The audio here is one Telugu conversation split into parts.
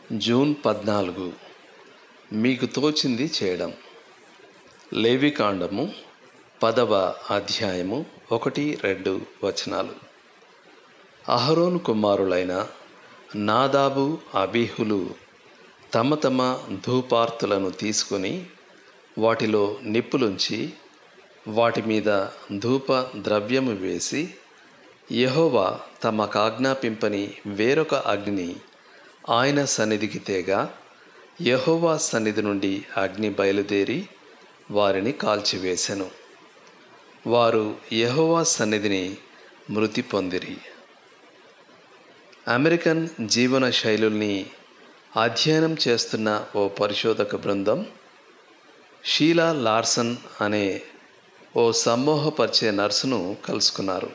జూన్ పద్నాలుగు మీకు తోచింది చేయడం లేవికాండము పదవ అధ్యాయము ఒకటి రెండు వచనాలు అహరోను కుమారులైన నాదాబు అబీహులు తమ తమ ధూపార్తులను తీసుకుని వాటిలో నిప్పులుంచి వాటి మీద ధూప ద్రవ్యము వేసి యెహోవా తమకు ఆజ్ఞాపింపని వేరొక అగ్ని ఆయన సన్నిధికి తేగా యెహోవా సన్నిధి నుండి అగ్ని బయలుదేరి వారిని కాల్చివేశెను వారు యెహోవా సన్నిధిని మృతి పొందిరి అమెరికన్ జీవన శైలుల్ని అధ్యయనం చేస్తున్న ఓ పరిశోధక బృందం షీలా లార్సన్ అనే ఓ సమ్మోహపరిచే నర్సును కలుసుకున్నారు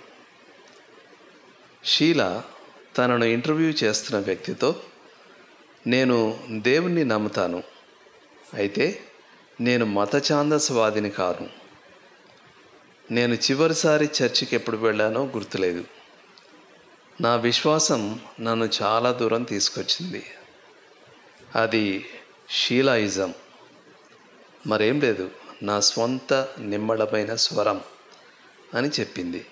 షీలా తనను ఇంటర్వ్యూ చేస్తున్న వ్యక్తితో నేను దేవుణ్ణి నమ్ముతాను అయితే నేను మత ఛాందసవాదిని కాను నేను చివరిసారి చర్చికి ఎప్పుడు వెళ్ళానో గుర్తులేదు నా విశ్వాసం నన్ను చాలా దూరం తీసుకొచ్చింది అది షీలాయిజం మరేం లేదు నా స్వంత నిమ్మళమైన స్వరం అని చెప్పింది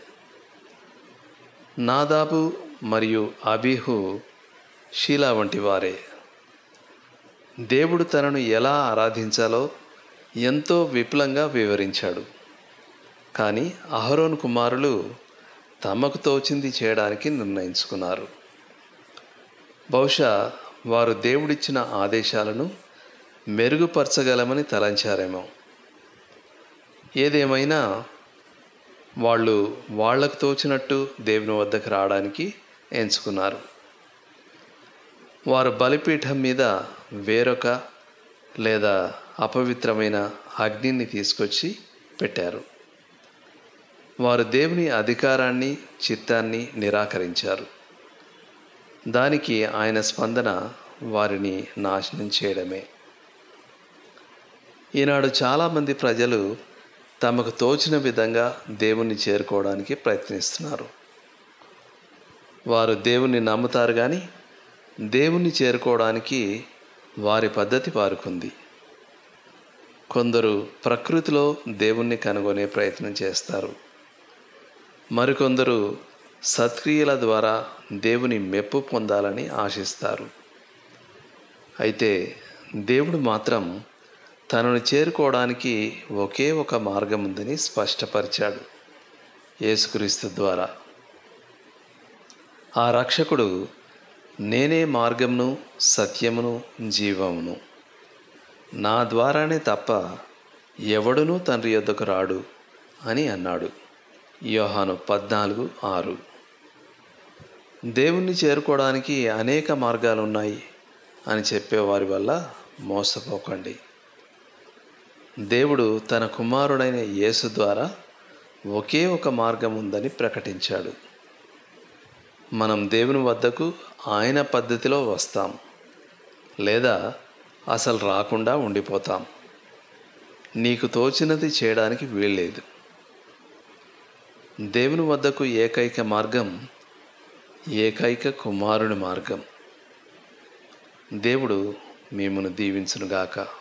నాదాబు మరియు అబీహు షీలా వంటి వారే దేవుడు తనను ఎలా ఆరాధించాలో ఎంతో విపులంగా వివరించాడు కానీ అహరోన్ కుమారులు తమకు తోచింది చేయడానికి నిర్ణయించుకున్నారు బహుశా వారు దేవుడిచ్చిన ఆదేశాలను మెరుగుపరచగలమని తలంచారేమో ఏదేమైనా వాళ్ళు వాళ్లకు తోచినట్టు దేవుని వద్దకు రావడానికి ఎంచుకున్నారు వారు బలిపీఠం మీద వేరొక లేదా అపవిత్రమైన అగ్నిని తీసుకొచ్చి పెట్టారు వారు దేవుని అధికారాన్ని చిత్తాన్ని నిరాకరించారు దానికి ఆయన స్పందన వారిని నాశనం చేయడమే ఈనాడు చాలామంది ప్రజలు తమకు తోచిన విధంగా దేవుణ్ణి చేరుకోవడానికి ప్రయత్నిస్తున్నారు వారు దేవుణ్ణి నమ్ముతారు కానీ దేవుణ్ణి చేరుకోవడానికి వారి పద్ధతి వారుకుంది కొందరు ప్రకృతిలో దేవుణ్ణి కనుగొనే ప్రయత్నం చేస్తారు మరికొందరు సత్క్రియల ద్వారా దేవుని మెప్పు పొందాలని ఆశిస్తారు అయితే దేవుడు మాత్రం తనను చేరుకోవడానికి ఒకే ఒక మార్గం ఉందని స్పష్టపరిచాడు యేసుక్రీస్తు ద్వారా ఆ రక్షకుడు నేనే మార్గమును సత్యమును జీవమును నా ద్వారానే తప్ప ఎవడునూ తండ్రి యొద్దకు రాడు అని అన్నాడు యోహాను పద్నాలుగు ఆరు దేవుణ్ణి చేరుకోవడానికి అనేక మార్గాలు ఉన్నాయి అని చెప్పేవారి వల్ల మోసపోకండి దేవుడు తన కుమారుడైన యేసు ద్వారా ఒకే ఒక మార్గం ఉందని ప్రకటించాడు మనం దేవుని వద్దకు ఆయన పద్ధతిలో వస్తాం లేదా అసలు రాకుండా ఉండిపోతాం నీకు తోచినది చేయడానికి వీల్లేదు దేవుని వద్దకు ఏకైక మార్గం ఏకైక కుమారుని మార్గం దేవుడు మిమ్మను దీవించునుగాక